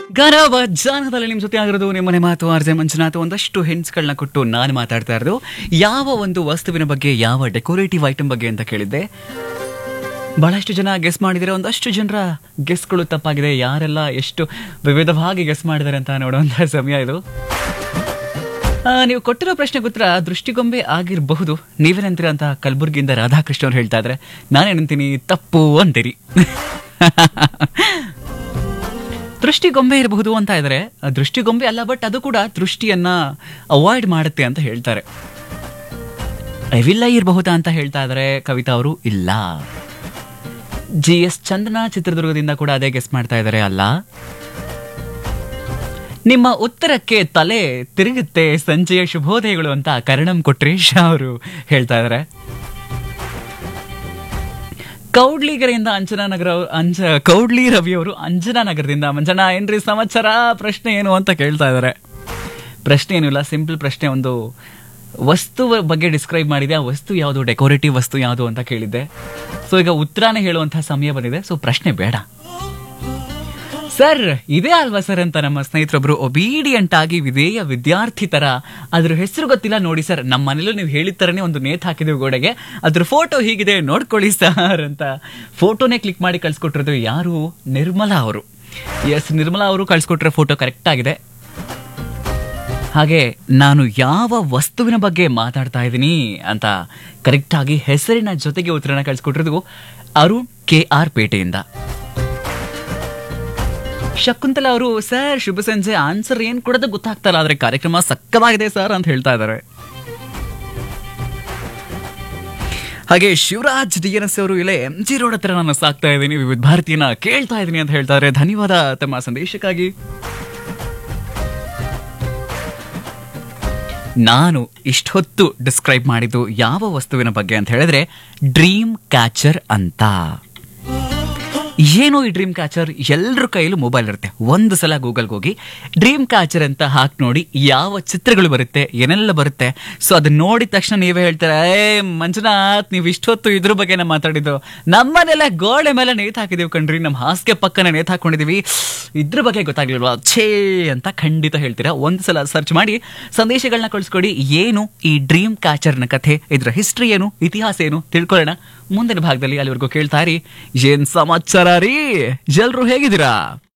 ಗರವ ಜಾನದಲ್ಲಿ ನಿಮ್ಮ ಜೊತೆ ಆಗಿರೋದು ನಿಮ್ಮನೆ ಮಾತು ಆರ್ಜೆ ಮಂಜುನಾಥ್ ಒಂದಷ್ಟು ಹಿಂಟ್ಸ್ಗಳನ್ನ ಕೊಟ್ಟು ನಾನು ಮಾತಾಡ್ತಾ ಇರೋದು ಯಾವ ಒಂದು ವಸ್ತುವಿನ ಬಗ್ಗೆ ಯಾವ ಡೆಕೋರೇಟಿವ್ ಐಟಮ್ ಬಗ್ಗೆ ಅಂತ ಕೇಳಿದ್ದೆ ಬಹಳಷ್ಟು ಜನ ಗೆಸ್ ಮಾಡಿದರೆ ಒಂದಷ್ಟು ಜನರ ಗೆಸ್ಗಳು ತಪ್ಪಾಗಿದೆ ಯಾರೆಲ್ಲ ಎಷ್ಟು ವಿವಿಧವಾಗಿ ಗೆಸ್ ಮಾಡಿದ್ದಾರೆ ಅಂತ ನೋಡುವಂತಹ ಸಮಯ ಇದು ಆ, ನೀವು ಕೊಟ್ಟಿರೋ ಪ್ರಶ್ನೆಗೆ ಉತ್ತರ ದೃಷ್ಟಿಗೊಂಬೆ ಆಗಿರಬಹುದು ನೀವೇನಂತೀರ ಅಂತ ಕಲಬುರ್ಗಿಯಿಂದ ರಾಧಾಕೃಷ್ಣ ಅವ್ರು ಹೇಳ್ತಾ ಇದ್ರೆ ನಾನೇನಂತೀನಿ ತಪ್ಪು ಅಂತೀರಿ ದೃಷ್ಟಿಗೊಂಬೆ ಇರಬಹುದು ಅಂತ ಇದ್ರೆ ಆ ದೃಷ್ಟಿಗೊಂಬೆ ಅಲ್ಲ ಬಟ್ ಅದು ಕೂಡ ದೃಷ್ಟಿಯನ್ನ ಅವಾಯ್ಡ್ ಮಾಡುತ್ತೆ ಅಂತ ಹೇಳ್ತಾರೆ ಅವಿಲ್ಲ ಇರಬಹುದಾ ಅಂತ ಹೇಳ್ತಾ ಇದ್ದಾರೆ ಕವಿತಾ ಅವರು ಇಲ್ಲ ಜಿ ಎಸ್ ಚಂದನ ಚಿತ್ರದುರ್ಗದಿಂದ ಕೂಡ ಅದೇ ಗೆಸ್ ಮಾಡ್ತಾ ಇದ್ದಾರೆ ಅಲ್ಲ ನಿಮ್ಮ ಉತ್ತರಕ್ಕೆ ತಲೆ ತಿರುಗುತ್ತೆ ಸಂಜೆಯ ಶುಭೋದಯಗಳು ಅಂತ ಕರಣಂ ಕೊಟ್ರೇಶ್ ಅವರು ಹೇಳ್ತಾ ಇದ್ದಾರೆ ಕೌಡ್ಲಿಗರೆಯಿಂದ ಅಂಜನಾ ನಗರ ಅವ್ರು- ಅಂಜ ಕೌಡ್ಲಿ ರವಿ ಅವರು ಅಂಜನಾ ನಗರದಿಂದ ಮಂಜನಾ ಏನ್ರಿ ಸಮಾಚಾರ ಪ್ರಶ್ನೆ ಏನು ಅಂತ ಕೇಳ್ತಾ ಇದ್ದಾರೆ ಪ್ರಶ್ನೆ ಏನಿಲ್ಲ ಸಿಂಪಲ್ ಪ್ರಶ್ನೆ ಒಂದು ವಸ್ತು ಬಗ್ಗೆ ಡಿಸ್ಕ್ರೈಬ್ ಮಾಡಿದೆ ಆ ವಸ್ತು ಯಾವುದು ಡೆಕೋರೇಟಿವ್ ವಸ್ತು ಯಾವುದು ಅಂತ ಕೇಳಿದ್ದೆ ಸೊ ಈಗ ಉತ್ತರನೇ ಹೇಳುವಂತಹ ಸಮಯ ಬಂದಿದೆ ಸೊ ಪ್ರಶ್ನೆ ಬೇಡ ಸರ್ ಇದೇ ಅಲ್ವಾ ಸರ್ ಅಂತ ನಮ್ಮ ಸ್ನೇಹಿತರೊಬ್ರು ಒಬೀಡಿಯಂಟ್ ಆಗಿ ವಿಧೇಯ ವಿದ್ಯಾರ್ಥಿ ತರ ಅದ್ರ ಹೆಸರು ಗೊತ್ತಿಲ್ಲ ನೋಡಿ ಸರ್ ನಮ್ಮ ಮನೇಲೂ ನೀವು ಹೇಳಿದ ತರನೇ ಒಂದು ನೇತ್ ಹಾಕಿದೀವಿ ಗೋಡೆಗೆ ಅದ್ರ ಫೋಟೋ ಹೀಗಿದೆ ನೋಡ್ಕೊಳ್ಳಿ ಸರ್ ಅಂತ ಫೋಟೋನೇ ಕ್ಲಿಕ್ ಮಾಡಿ ಕಳ್ಸಿಕೊಟ್ಟಿರೋದು ಯಾರು ನಿರ್ಮಲಾ ಅವರು ಎಸ್ ನಿರ್ಮಲಾ ಅವರು ಕಳ್ಸಿಕೊಟ್ಟಿರೋ ಫೋಟೋ ಕರೆಕ್ಟ್ ಆಗಿದೆ ಹಾಗೆ ನಾನು ಯಾವ ವಸ್ತುವಿನ ಬಗ್ಗೆ ಮಾತಾಡ್ತಾ ಇದ್ದೀನಿ ಅಂತ ಕರೆಕ್ಟ್ ಆಗಿ ಹೆಸರಿನ ಜೊತೆಗೆ ಉತ್ತರನ ಕಳಿಸ್ಕೊಟ್ಟಿರೋದು ಅರುಣ್ ಕೆ ಆರ್ ಪೇಟೆಯಿಂದ ಶಕುಂತಲಾ ಅವರು ಸರ್ ಶುಭ ಸಂಜೆ ಆನ್ಸರ್ ಏನ್ ಕೊಡೋದು ಗೊತ್ತಾಗ್ತಲ್ಲ ಆದ್ರೆ ಕಾರ್ಯಕ್ರಮ ಸಕ್ಕವಾಗಿದೆ ಸರ್ ಅಂತ ಹೇಳ್ತಾ ಇದ್ದಾರೆ ಹಾಗೆ ಶಿವರಾಜ್ ಡಿ ಎನ್ ಎಸ್ ಅವರು ಇಲ್ಲೇ ಎಂ ಜಿ ರೋಡ್ ಹತ್ರ ನಾನು ಸಾಕ್ತಾ ಇದ್ದೀನಿ ವಿವಿಧ ಭಾರತೀಯನ ಕೇಳ್ತಾ ಇದ್ದೀನಿ ಅಂತ ಹೇಳ್ತಾ ಇದ್ದಾರೆ ಧನ್ಯವಾದ ತಮ್ಮ ಸಂದೇಶಕ್ಕಾಗಿ ನಾನು ಇಷ್ಟೊತ್ತು ಡಿಸ್ಕ್ರೈಬ್ ಮಾಡಿದ್ದು ಯಾವ ವಸ್ತುವಿನ ಬಗ್ಗೆ ಅಂತ ಹೇಳಿದ್ರೆ ಡ್ರೀಮ್ ಕ್ಯಾಚರ್ ಅಂತ ಏನು ಈ ಡ್ರೀಮ್ ಕ್ಯಾಚರ್ ಎಲ್ಲರ ಕೈಲೂ ಮೊಬೈಲ್ ಇರುತ್ತೆ ಒಂದು ಸಲ ಗೂಗಲ್ಗೆ ಹೋಗಿ ಡ್ರೀಮ್ ಕ್ಯಾಚರ್ ಅಂತ ಹಾಕಿ ನೋಡಿ ಯಾವ ಚಿತ್ರಗಳು ಬರುತ್ತೆ ಏನೆಲ್ಲ ಬರುತ್ತೆ ಸೊ ಅದನ್ನ ನೋಡಿದ ತಕ್ಷಣ ನೀವೇ ಹೇಳ್ತಾರೆ ಏ ಮಂಜುನಾಥ್ ನೀವು ಇಷ್ಟೊತ್ತು ಇದ್ರ ಬಗ್ಗೆನ ಮಾತಾಡಿದ್ದು ನಮ್ಮನೆಲ್ಲ ಗೋಡೆ ಮೇಲೆ ನೇತು ಹಾಕಿದೀವಿ ಕಣ್ರಿ ನಮ್ಮ ಹಾಸಿಗೆ ಪಕ್ಕನ ನೇತು ಹಾಕೊಂಡಿದೀವಿ ಇದ್ರ ಬಗ್ಗೆ ಗೊತ್ತಾಗ್ಲಿಲ್ವಾ ಛೇ ಅಂತ ಖಂಡಿತ ಹೇಳ್ತೀರಾ ಒಂದು ಸಲ ಸರ್ಚ್ ಮಾಡಿ ಸಂದೇಶಗಳನ್ನ ಕಳಿಸ್ಕೊಡಿ ಏನು ಈ ಡ್ರೀಮ್ ಕ್ಯಾಚರ್ನ ಕಥೆ ಇದ್ರ ಹಿಸ್ಟ್ರಿ ಏನು ಇತಿಹಾಸ ಏನು ತಿಳ್ಕೊಳ್ಳೋಣ ಮುಂದಿನ ಭಾಗದಲ್ಲಿ ಅಲ್ಲಿವರೆಗೂ ಕೇಳ್ತಾ ಇರಿ ಏನ್ ಸಮಾಚಾರ ರೀ ಎಲ್ರು ಹೇಗಿದ್ದೀರಾ